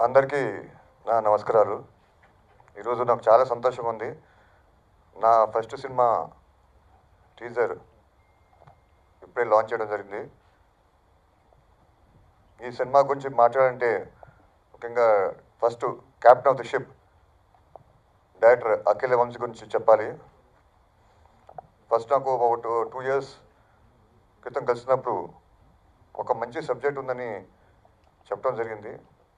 అందరికీ నా నమస్కారాలు ఈరోజు నాకు చాలా సంతోషంగా ఉంది నా ఫస్ట్ సినిమా టీజర్ ఇప్పుడే లాంచ్ చేయడం జరిగింది ఈ సినిమా గురించి మాట్లాడాలంటే ముఖ్యంగా first captain of the ship director Akhila Vamsi గురించి చెప్పాలి ఫస్ట్ నాకు ఒక టూ టూ ఇయర్స్ క్రితం కలిసినప్పుడు ఒక మంచి సబ్జెక్ట్ ఉందని చెప్పడం జరిగింది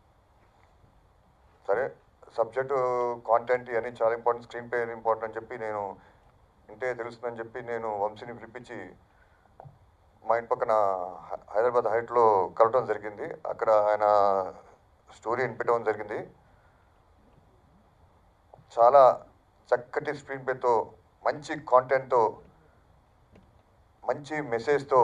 సరే సబ్జెక్టు కాంటెంట్ ఇవన్నీ చాలా ఇంపార్టెంట్ స్క్రీన్ ప్లే ఇంపార్టెంట్ అని చెప్పి నేను ఇంటే తెలుస్తుందని చెప్పి నేను వంశీని పిలిపించి మా ఇంటి పక్కన హై- హైదరాబాద్ హైట్లో కలవడం జరిగింది అక్కడ ఆయన స్టోరీ వినిపించడం జరిగింది చాలా చక్కటి స్క్రీన్ ప్లేతో మంచి కాంటెంట్తో మంచి మెసేజ్తో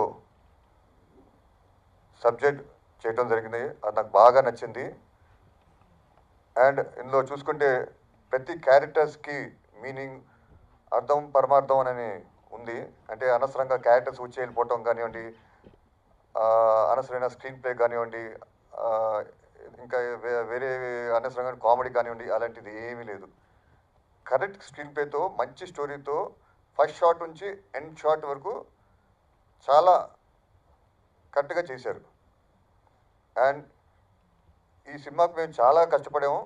సబ్జెక్ట్ చేయడం జరిగింది అది నాకు బాగా నచ్చింది అండ్ ఇందులో చూసుకుంటే ప్రతి క్యారెక్టర్స్కి మీనింగ్ అర్థం పరమార్థం అని ఉంది అంటే అనవసరంగా క్యారెక్టర్స్ వచ్చి వెళ్ళిపోవటం కానివ్వండి ఆ, అనవసరమైన స్క్రీన్ ప్లే కానివ్వండి ఆ, ఇంకా వే- వేరే అనవసరంగా కామెడీ కానివ్వండి అలాంటిది ఏమీ లేదు కరెక్ట్ స్క్రీన్ ప్లేతో మంచి స్టోరీతో ఫస్ట్ షాట్ నుంచి ఎండ్ షాట్ వరకు చాలా కరెక్ట్గా చేశారు అండ్ ఈ సినిమాకి మేము చాలా కష్టపడాము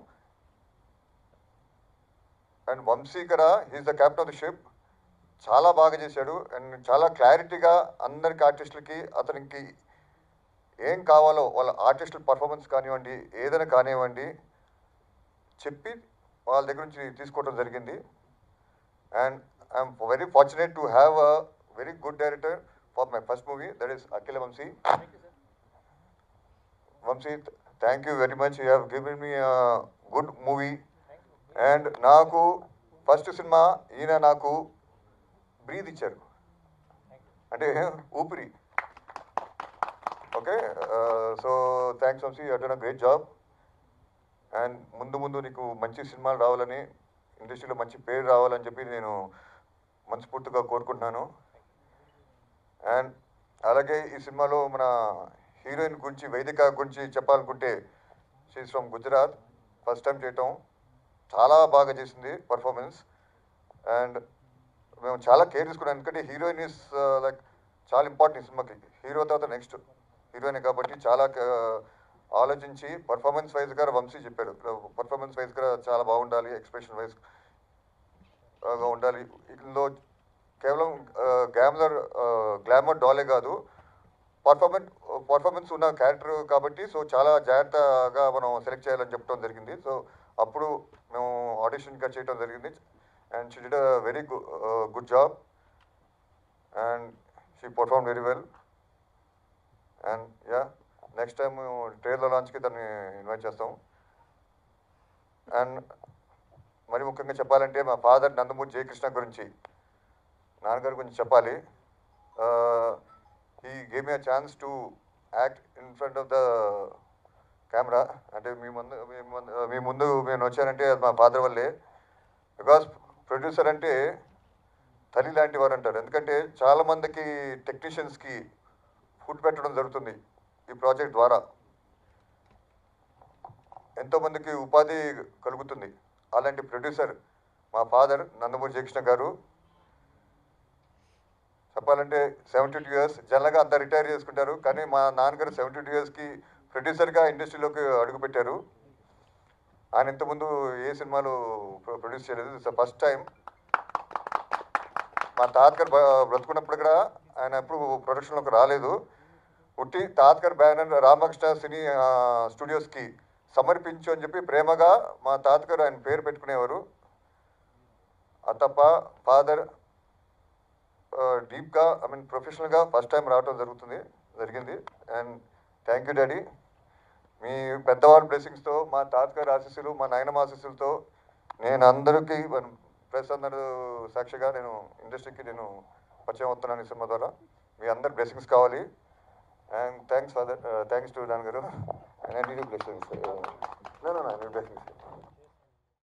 అండ్ వంశీకర he's the captain of the ship చాలా బాగా చేశాడు అండ్ చాలా క్లారిటీగా అందరికి ఆర్టిస్టులకి అతనికి ఏం కావాలో వాళ్ళ ఆర్టిస్టుల పర్ఫార్మెన్స్ కానివ్వండి ఏదైనా కానివ్వండి చెప్పి వాళ్ళ దగ్గర నుంచి తీసుకోవడం జరిగింది and I'm very fortunate to have a very good director for my first movie that is Akhila Vamsi Vamsi thank you very much you have given me good movie and నాకు ఫస్ట్ సినిమా ఈయన నాకు బ్రీద్ ఇచ్చారు అంటే ఊపిరి okay so thanks Vamsi you done a great job and ముందు ముందు నీకు మంచి సినిమాలు రావాలని ఇండస్ట్రీలో మంచి పేరు రావాలని చెప్పి నేను మనస్ఫూర్తిగా కోరుకుంటున్నాను అండ్ అలాగే ఈ సినిమాలో మన హీరోయిన్ గురించి వేదిక గురించి చెప్పాలనుకుంటే she's from Gujarat first time చేయటం చాలా బాగా చేసింది పర్ఫార్మెన్స్ అండ్ మేము చాలా కేర్ తీసుకున్నాం ఎందుకంటే హీరోయిన్ ఇస్ లైక్ చాలా ఇంపార్టెంట్ ఈ సినిమాకి హీరో తర్వాత నెక్స్ట్ హీరోయిన్ కాబట్టి చాలా uh, ఆలోచించి పర్ఫార్మెన్స్ వైజ్గా వంశీ చెప్పాడు పర్ఫార్మెన్స్ వైజ్గా చాలా బాగుండాలి ఎక్స్ప్రెషన్ వైజ్ గా ఉండాలి ఇందులో కేవలం గ్లామర్ గ్లామర్ డాలే కాదు పర్ఫార్మెన్స్ పర్ఫార్మెన్స్ ఉన్న క్యారెక్టర్ కాబట్టి సో చాలా జాగ్రత్తగా మనం సెలెక్ట్ చేయాలని చెప్పడం జరిగింది సో అప్పుడు మేము ఆడిషన్గా చేయడం జరిగింది and she did a very good job and she perform very well and yeah next time trailer లాంచ్కి దాన్ని ఇన్వైట్ చేస్తాం అండ్ మరి ముఖ్యంగా చెప్పాలంటే మా ఫాదర్ నందమూరి జయకృష్ణ గురించి నాన్నగారి గురించి చెప్పాలి he gave a chance to act in front of the camera అంటే మీ ముందు మీ ముందు మీ ముందు నేను వచ్చానంటే అది మా ఫాదర్ వల్లే బికాస్ ప్రొడ్యూసర్ అంటే తల్లి లాంటి వారు అంటారు ఎందుకంటే చాలామందికి టెక్నీషియన్స్కి ఫుడ్ పెట్టడం జరుగుతుంది ఈ ప్రాజెక్ట్ ద్వారా ఎంతోమందికి ఉపాధి కలుగుతుంది అలాంటి ప్రొడ్యూసర్ మా ఫాదర్ నందమూరి జయకృష్ణ గారు చెప్పాలంటే సెవెంటీ టూ ఇయర్స్ జనరల్గా అంతా రిటైర్ చేసుకుంటారు కానీ మా నాన్నగారు సెవెంటీ టూ ఇయర్స్కి ప్రొడ్యూసర్గా ఇండస్ట్రీలోకి అడుగుపెట్టారు ఆయన ఇంతకుముందు ఏ సినిమాలు ప్రొ- ప్రొడ్యూస్ చేయలేదు ఇట్స్ ఫస్ట్ టైం మా తాతగారు బ- బ్రతుకున్నప్పుడు కూడా ఆయన ఎప్పుడు ప్రొడక్షన్లోకి రాలేదు ఉట్టి తాతగారు బ్యానర్ రామకృష్ణ సినీ ఆ, స్టూడియోస్కి సమర్పించు అని చెప్పి ప్రేమగా మా తాతగారు ఆయన పేరు పెట్టుకునేవారు అది తప్ప ఫాదర్ డీప్గా ఐ మీన్ ప్రొఫెషనల్గా ఫస్ట్ టైం రావడం జరుగుతుంది జరిగింది అండ్ థ్యాంక్ యూ డాడీ మీ పెద్దవాళ్ళ బ్లెస్సింగ్స్తో మా తాతగారి ఆశీస్సులు మా నాయనమ్మ ఆశీస్సులతో నేను అందరికీ ప్రెస్ అందరూ సాక్షిగా నేను ఇండస్ట్రీకి నేను పరిచయం అవుతున్నాను ఈ సినిమా ద్వారా మీ అందరి బ్లెస్సింగ్స్ కావాలి and thanks father thanks to దాని గారు and I need blessings no no no blessings